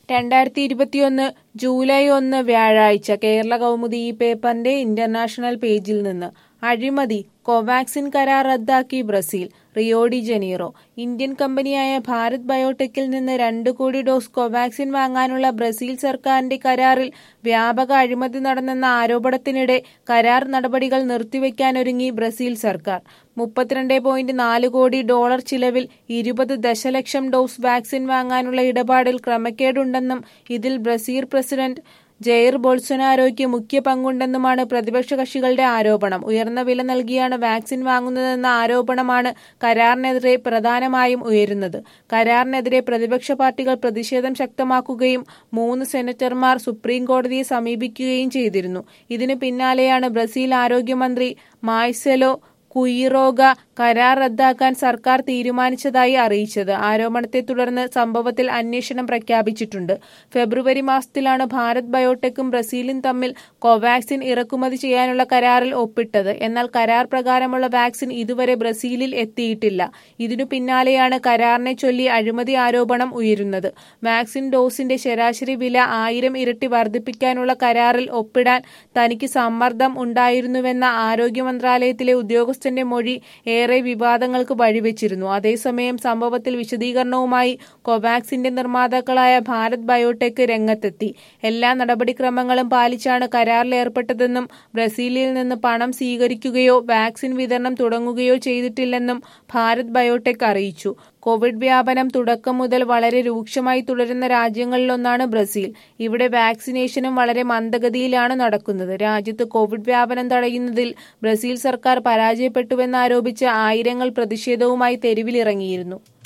രണ്ടായിരത്തി ഇരുപത്തിയൊന്ന് ജൂലൈ ഒന്ന് വ്യാഴാഴ്ച കേരള കൗമുദി ഈ പേപ്പറിന്റെ ഇന്റർനാഷണൽ പേജിൽ നിന്ന് അഴിമതി കോവാക്സിൻ കരാർ റദ്ദാക്കി Brazil Rio de Janeiro Indian കമ്പനിയായ ഭാരത് ബയോടെക്കിൽ നിന്ന് രണ്ട് കോടി ഡോസ് കോവാക്സിൻ വാങ്ങാനുള്ള ബ്രസീൽ സർക്കാരിന്റെ കരാറിൽ വ്യാപക അഴിമതി നടന്നെന്ന ആരോപണത്തിനിടെ കരാർ നടപടികൾ നിർത്തിവെക്കാനൊരുങ്ങി ബ്രസീൽ സർക്കാർ മുപ്പത്തിരണ്ട് പോയിന്റ് നാല് കോടി ഡോളർ ചിലവിൽ ഇരുപത് ദശലക്ഷം ഡോസ് വാക്സിൻ വാങ്ങാനുള്ള ഇടപാടിൽ ക്രമക്കേടുണ്ടെന്നും ഇതിൽ ബ്രസീൽ പ്രസിഡന്റ് ജെയർ ബോൾസൊനാരോയ്ക്ക് മുഖ്യ പങ്കുണ്ടെന്നുമാണ് പ്രതിപക്ഷ കക്ഷികളുടെ ആരോപണം ഉയർന്ന വില നൽകിയാണ് വാക്സിൻ വാങ്ങുന്നതെന്ന ആരോപണമാണ് കരാറിനെതിരെ പ്രധാനമായും ഉയരുന്നത് കരാറിനെതിരെ പ്രതിപക്ഷ പാർട്ടികൾ പ്രതിഷേധം ശക്തമാക്കുകയും മൂന്ന് സെനറ്റർമാർ സുപ്രീം കോടതിയെ സമീപിക്കുകയും ചെയ്തിരുന്നു ഇതിനു പിന്നാലെയാണ് ബ്രസീൽ ആരോഗ്യമന്ത്രി മായ്സെലോ കുയിറോഗ കരാർ റദ്ദാക്കാൻ സർക്കാർ തീരുമാനിച്ചതായി അറിയിച്ചത് ആരോപണത്തെ തുടർന്ന് സംഭവത്തിൽ അന്വേഷണം പ്രഖ്യാപിച്ചിട്ടുണ്ട് ഫെബ്രുവരി മാസത്തിലാണ് ഭാരത് ബയോടെക്കും ബ്രസീലും തമ്മിൽ കോവാക്സിൻ ഇറക്കുമതി ചെയ്യാനുള്ള കരാറിൽ ഒപ്പിട്ടത് എന്നാൽ കരാർ പ്രകാരമുള്ള വാക്സിൻ ഇതുവരെ ബ്രസീലിൽ എത്തിയിട്ടില്ല ഇതിനു പിന്നാലെയാണ് കരാറിനെ ചൊല്ലി അഴിമതി ആരോപണം ഉയരുന്നത് വാക്സിൻ ഡോസിന്റെ ശരാശരി വില ആയിരം ഇരട്ടി വർദ്ധിപ്പിക്കാനുള്ള കരാറിൽ ഒപ്പിടാൻ തനിക്ക് സമ്മർദ്ദം ഉണ്ടായിരുന്നുവെന്ന ആരോഗ്യ മന്ത്രാലയത്തിലെ ഉദ്യോഗസ്ഥന്റെ മൊഴി ഏറെ വിവാദങ്ങൾക്ക് വഴിവെച്ചിരുന്നു അതേസമയം സംഭവത്തിൽ വിശദീകരണവുമായി കോവാക്സിന്റെ നിർമ്മാതാക്കളായ ഭാരത് ബയോടെക് രംഗത്തെത്തി എല്ലാ നടപടിക്രമങ്ങളും പാലിച്ചാണ് കരാറിൽ ഏർപ്പെട്ടതെന്നും ബ്രസീലിൽ നിന്ന് പണം സ്വീകരിക്കുകയോ വാക്സിൻ വിതരണം തുടങ്ങുകയോ ചെയ്തിട്ടില്ലെന്നും ഭാരത് ബയോടെക് അറിയിച്ചു കോവിഡ് വ്യാപനം തുടക്കം മുതൽ വളരെ രൂക്ഷമായി തുടരുന്ന രാജ്യങ്ങളിലൊന്നാണ് ബ്രസീൽ ഇവിടെ വാക്സിനേഷനും വളരെ മന്ദഗതിയിലാണ് നടക്കുന്നത് രാജ്യത്ത് കോവിഡ് വ്യാപനം തടയുന്നതിൽ ബ്രസീൽ സർക്കാർ പരാജയപ്പെട്ടുവെന്നാരോപിച്ച് ആയിരങ്ങൾ പ്രതിഷേധവുമായി തെരുവിലിറങ്ങിയിരുന്നു